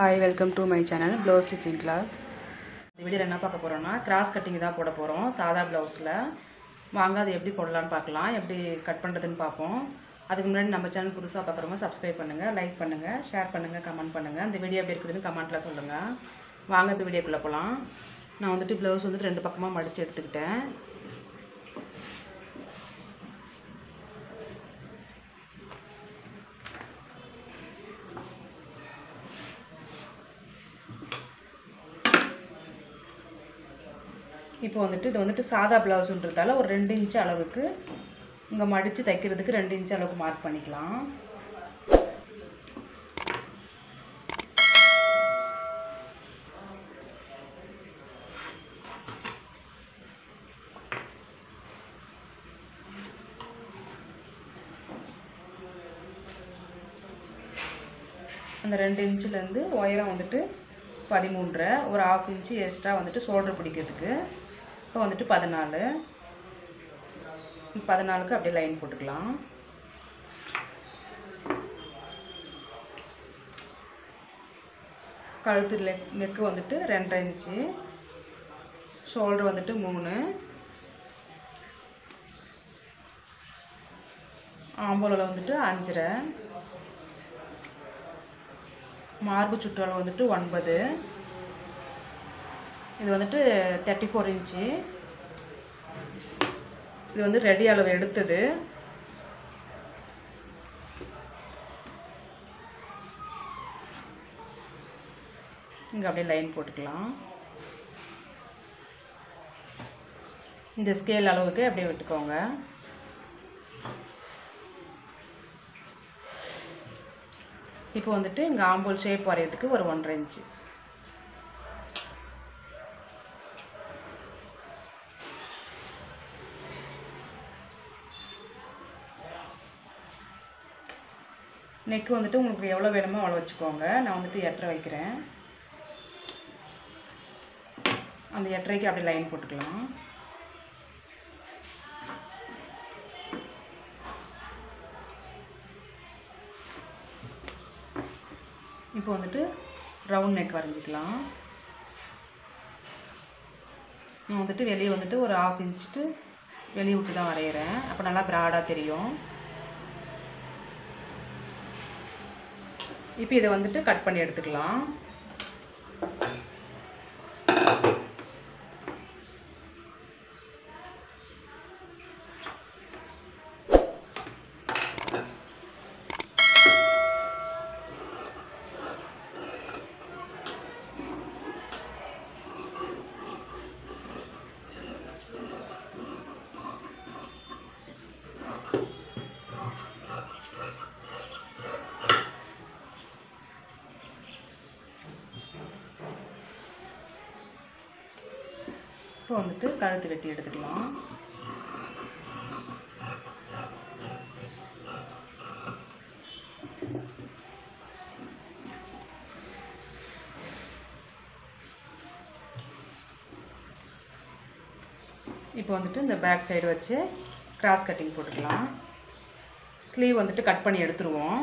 hi welcome to my channel blouse stitching class இந்த வீடியோவில் என்ன பார்க்க போகிறோம்னா கிராஸ் கட்டிங் தான் போட போகிறோம் சாதா ப்ளவுஸில் வாங்க அது எப்படி போடலான்னு பார்க்கலாம் எப்படி கட் பண்ணுறதுன்னு பார்ப்போம் அதுக்கு முன்னாடி நம்ம சேனல் புதுசாக பார்க்குறவங்க சப்ஸ்கிரைப் பண்ணுங்கள் லைக் பண்ணுங்கள் ஷேர் பண்ணுங்கள் கமெண்ட் பண்ணுங்கள் இந்த வீடியோ எப்படி இருக்குதுன்னு கமெண்ட்டில் சொல்லுங்கள் வாங்க இப்போ வீடியோக்குள்ளே போகலாம் நான் வந்துட்டு ப்ளவுஸ் வந்துட்டு ரெண்டு பக்கமாக மடித்து எடுத்துக்கிட்டேன் இப்போ வந்துட்டு இது வந்துட்டு சாதா ப்ளவுஸுன்றதால ஒரு ரெண்டு இன்ச்சு அளவுக்கு இங்கே மடித்து தைக்கிறதுக்கு ரெண்டு இன்ச்சு அளவுக்கு மார்க் பண்ணிக்கலாம் அந்த ரெண்டு இன்ச்சுலேருந்து உயரம் வந்துட்டு பதிமூன்றரை ஒரு ஆஃப் இன்ச்சு எக்ஸ்ட்ரா வந்துட்டு ஷோல்டர் பிடிக்கிறதுக்கு இப்போ வந்துட்டு பதினாலு பதினாலுக்கு அப்படியே லைன் போட்டுக்கலாம் கழுத்து லெக் நெக்கு வந்துட்டு ரெண்டரை இன்ச்சு ஷோல்டர் வந்துட்டு மூணு ஆம்போலில் வந்துட்டு அஞ்சரை மார்பு சுற்றளவு வந்துட்டு ஒன்பது இது வந்துட்டு தேர்ட்டி ஃபோர் இன்ச்சு இது வந்து ரெடி அளவு எடுத்தது இங்கே அப்படியே லைன் போட்டுக்கலாம் இந்த ஸ்கேல் அளவுக்கு அப்படியே விட்டுக்கோங்க இப்போ வந்துட்டு இங்கே ஆம்பூல் ஷேப் வரையறதுக்கு ஒரு ஒன்றரை இன்ச்சு நெக்கு வந்துட்டு உங்களுக்கு எவ்வளோ வேணுமோ அவ்வளோ வச்சுக்கோங்க நான் வந்துட்டு எட்டரை வைக்கிறேன் அந்த எட்டரைக்கு அப்படியே லைன் போட்டுக்கலாம் இப்போ வந்துட்டு ரவுண்ட் நெக் வரைஞ்சிக்கலாம் நான் வந்துட்டு வெளியே வந்துட்டு ஒரு ஆஃப் இன்ச்சுட்டு வெளியே விட்டு தான் வரைகிறேன் அப்போ நல்லா ப்ராடாக தெரியும் இப்போ இதை வந்துட்டு கட் பண்ணி எடுத்துக்கலாம் இப்போ வந்துட்டு கழுத்து வெட்டி எடுத்துக்கலாம் இப்போ வந்துட்டு இந்த பேக் சைடு வச்சு கிராஸ் கட்டிங் போட்டுக்கலாம் ஸ்லீவ் வந்துட்டு கட் பண்ணி எடுத்துருவோம்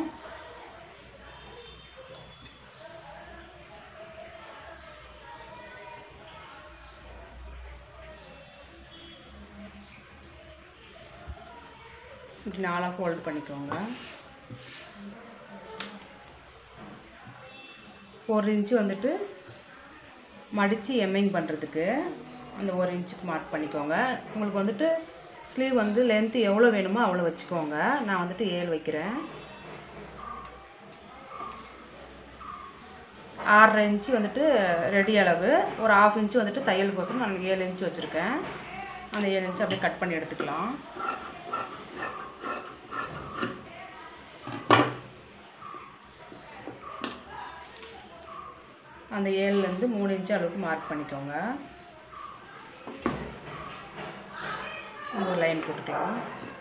இப்படி நாலாக ஃபோல்டு பண்ணிக்கோங்க ஒரு இன்ச்சு வந்துட்டு மடித்து எம்மிங் பண்ணுறதுக்கு அந்த ஒரு இன்ச்சுக்கு மார்க் பண்ணிக்கோங்க உங்களுக்கு வந்துட்டு ஸ்லீவ் வந்து லென்த்து எவ்வளோ வேணுமோ அவ்வளோ வச்சுக்கோங்க நான் வந்துட்டு ஏழு வைக்கிறேன் ஆறரை இன்ச்சு வந்துட்டு ரெடி அளவு ஒரு ஆஃப் இன்ச்சு வந்துட்டு தையலுக்கோசரம் நான் ஏழு இன்ச்சு வச்சுருக்கேன் அந்த ஏழு இன்ச்சு அப்படியே கட் பண்ணி எடுத்துக்கலாம் அந்த ஏழுலேருந்து மூணு இன்ச்சு அளவுக்கு மார்க் பண்ணிக்கோங்க ஒரு லைன் போட்டுக்கலாம்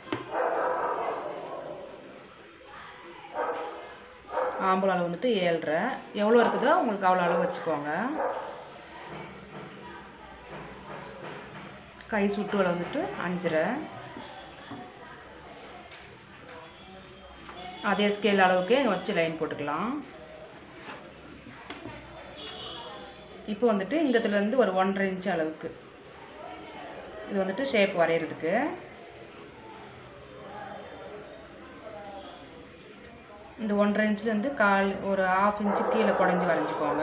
ஆம்பளை அளவு வந்துட்டு ஏழ்ரை எவ்வளோ இருக்குதோ உங்களுக்கு அவ்வளோ அளவு வச்சுக்கோங்க கை சுட்டு அளவு வந்துட்டு அஞ்சரை அதே ஸ்கேல் அளவுக்கு வச்சு லைன் போட்டுக்கலாம் இப்போ வந்துட்டு இந்த இடத்துலேருந்து ஒரு ஒன்றரை இன்ச் அளவுக்கு இது வந்துட்டு ஷேப் வரைகிறதுக்கு இந்த ஒன்றரை இன்ச்லேருந்து கால் ஒரு ஆஃப் இன்ச்சு கீழே குடஞ்சி வரைஞ்சிக்கோங்க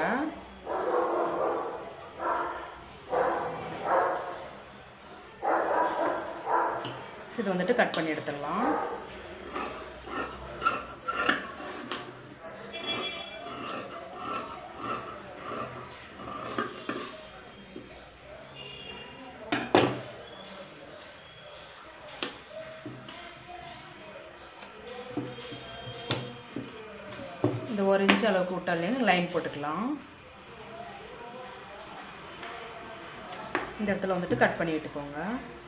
இது வந்துட்டு கட் பண்ணி எடுத்துடலாம் இந்த ஒரு இன்ச் அளவுக்கு விட்டாலே லைன் போட்டுக்கலாம் இந்த இடத்துல வந்துட்டு கட் பண்ணி விட்டுக்கோங்க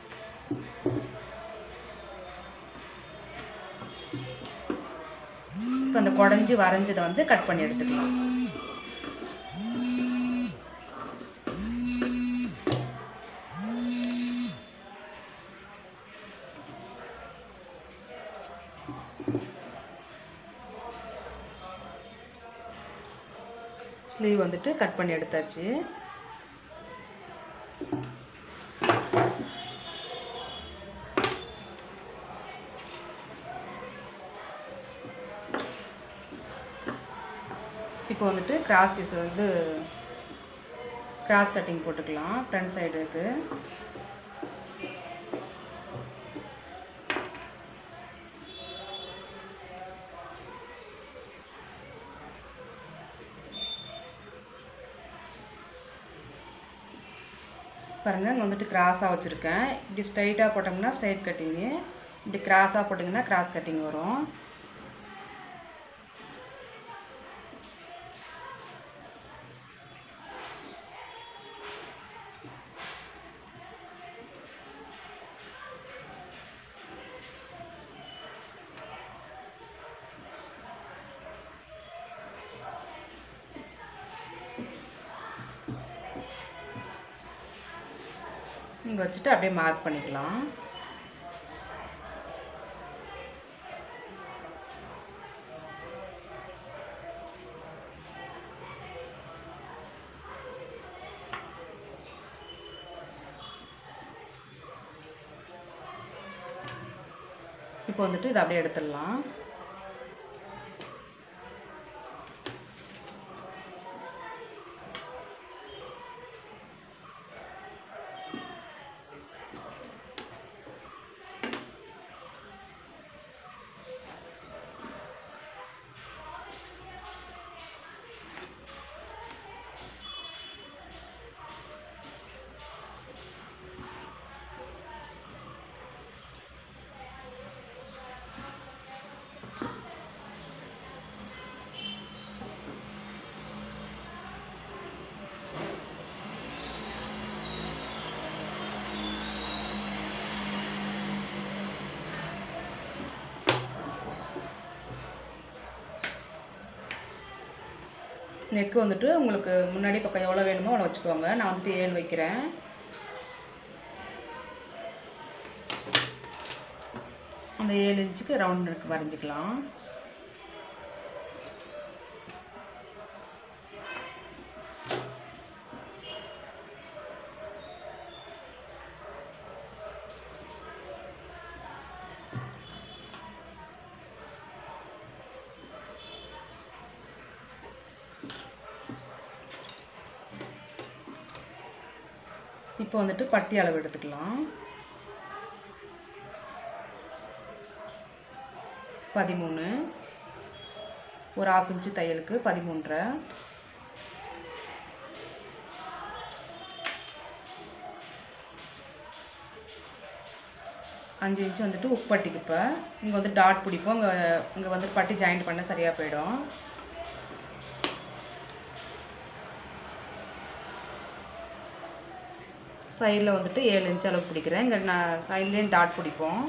இப்போ அந்த குடஞ்சி வரைஞ்சதை வந்து கட் பண்ணி எடுத்துக்கலாம் ஸ்லீவ் வந்துட்டு கட் பண்ணி எடுத்தாச்சு இப்போ வந்துட்டு கிராஸ் பீஸ் வந்து கிராஸ் கட்டிங் போட்டுக்கலாம் ஃப்ரண்ட் சைடுக்கு பாருங்கள் இங்கே வந்துட்டு கிராஸாக வச்சுருக்கேன் இப்படி ஸ்ட்ரைட்டாக போட்டோம்னா ஸ்ட்ரைட் கட்டிங்கு இப்படி கிராஸாக போட்டிங்கன்னா கிராஸ் கட்டிங் வரும் இங்கே வச்சுட்டு அப்படியே மார்க் பண்ணிக்கலாம் இப்போ வந்துட்டு இதை அப்படியே எடுத்துடலாம் நெக்கு வந்துட்டு உங்களுக்கு முன்னாடி பக்கம் எவ்வளோ வேணுமோ அவ்வளோ வச்சுக்கோங்க நான் வந்துட்டு ஏழு வைக்கிறேன் அந்த ஏழு இன்ச்சுக்கு ரவுண்ட் நெக் வரைஞ்சிக்கலாம் இப்போ வந்துட்டு பட்டி அளவு எடுத்துக்கலாம் பதிமூணு ஒரு ஆஃப் இன்ச்சு தையலுக்கு பதிமூன்றரை அஞ்சு இன்ச்சு வந்துட்டு உப்பட்டிக்கு இப்போ இங்கே வந்து டாட் பிடிப்போம் இங்கே இங்கே வந்து பட்டி ஜாயிண்ட் பண்ண சரியாக போயிடும் சைடில் வந்துட்டு ஏழு இன்ச் அளவுக்கு பிடிக்கிறேன் இங்கே நான் சைட்லேயும் டாட் பிடிப்போம்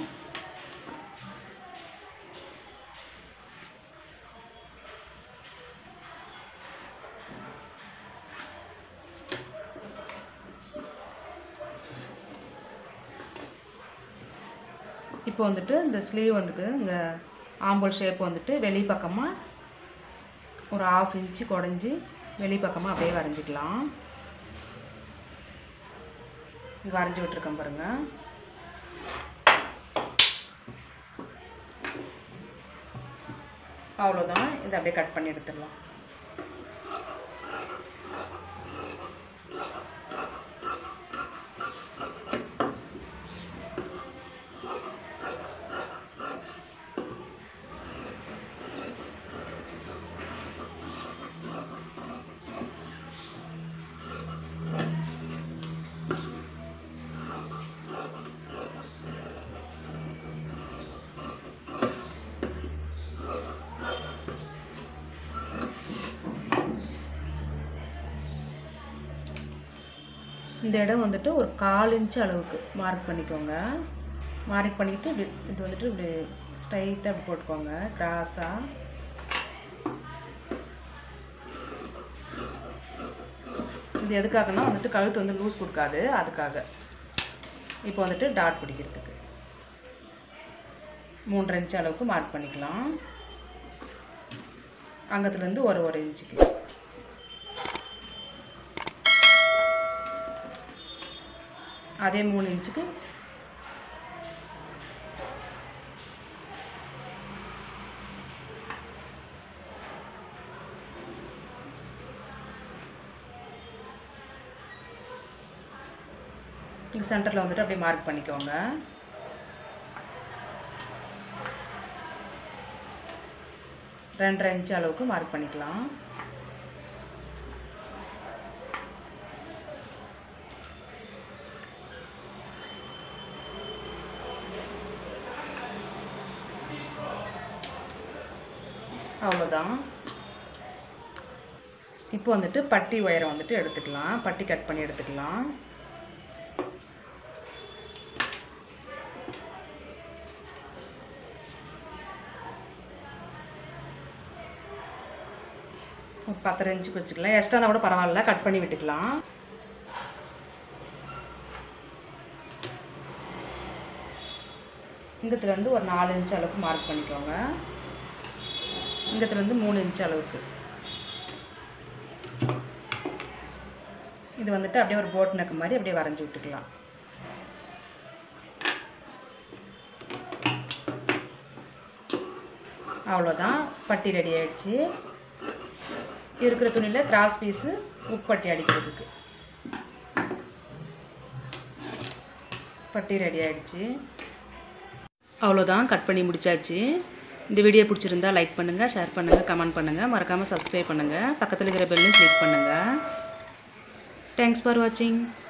இப்போ வந்துட்டு இந்த ஸ்லீவ் வந்துட்டு இங்கே ஆம்பல் ஷேப் வந்துட்டு வெளி பக்கமாக ஒரு ஆஃப் இன்ச்சு குடஞ்சி வெளி பக்கமாக அப்படியே வரைஞ்சிக்கலாம் இங்கே வரைஞ்சி விட்டுருக்கேன் பாருங்கள் அவ்வளோதான் இதை அப்படியே கட் பண்ணி எடுத்துடலாம் இந்த இடம் வந்துட்டு ஒரு கால் இன்ச் அளவுக்கு மார்க் பண்ணிக்கோங்க மார்க் பண்ணிவிட்டு இப்படி இது வந்துட்டு இப்படி ஸ்ட்ரைட்டாக இப்படி போட்டுக்கோங்க கிராஸாக இது எதுக்காகனா வந்துட்டு கழுத்து வந்து லூஸ் கொடுக்காது அதுக்காக இப்போ வந்துட்டு டாட் பிடிக்கிறதுக்கு மூன்றரை இன்ச் அளவுக்கு மார்க் பண்ணிக்கலாம் அங்கத்துலேருந்து ஒரு ஒரு இன்ச்சுக்கு அதே மூணு இன்ச்சுக்கு இங்கே சென்டரில் வந்துட்டு அப்படியே மார்க் பண்ணிக்கோங்க ரெண்டரை இன்ச் அளவுக்கு மார்க் பண்ணிக்கலாம் அவ்வளோதான் இப்போ வந்துட்டு பட்டி உயரம் வந்துட்டு எடுத்துக்கலாம் பட்டி கட் பண்ணி எடுத்துக்கலாம் ஒரு பத்தரை இன்ச்சுக்கு வச்சுக்கலாம் எக்ஸ்ட்ரா கூட பரவாயில்ல கட் பண்ணி விட்டுக்கலாம் இங்கத்துலேருந்து ஒரு நாலு இன்ச் அளவுக்கு மார்க் பண்ணிக்கோங்க இங்கத்துலேருந்து மூணு இன்ச் அளவுக்கு இது வந்துட்டு அப்படியே ஒரு போட் நெக் மாதிரி அப்படியே வரைஞ்சி விட்டுக்கலாம் அவ்வளோதான் பட்டி ரெடி ஆயிடுச்சு இருக்கிற துணியில் கிராஸ் பீஸு உப்பட்டி அடிக்கிறதுக்கு பட்டி ரெடி ஆயிடுச்சு அவ்வளோதான் கட் பண்ணி முடிச்சாச்சு இந்த வீடியோ பிடிச்சிருந்தா லைக் பண்ணுங்கள் ஷேர் பண்ணுங்கள் கமெண்ட் பண்ணுங்கள் மறக்காமல் சப்ஸ்கிரைப் பண்ணுங்கள் பக்கத்தில் இருக்கிற பெல்லையும் கிளிக் பண்ணுங்கள் தேங்க்ஸ் ஃபார் வாட்சிங்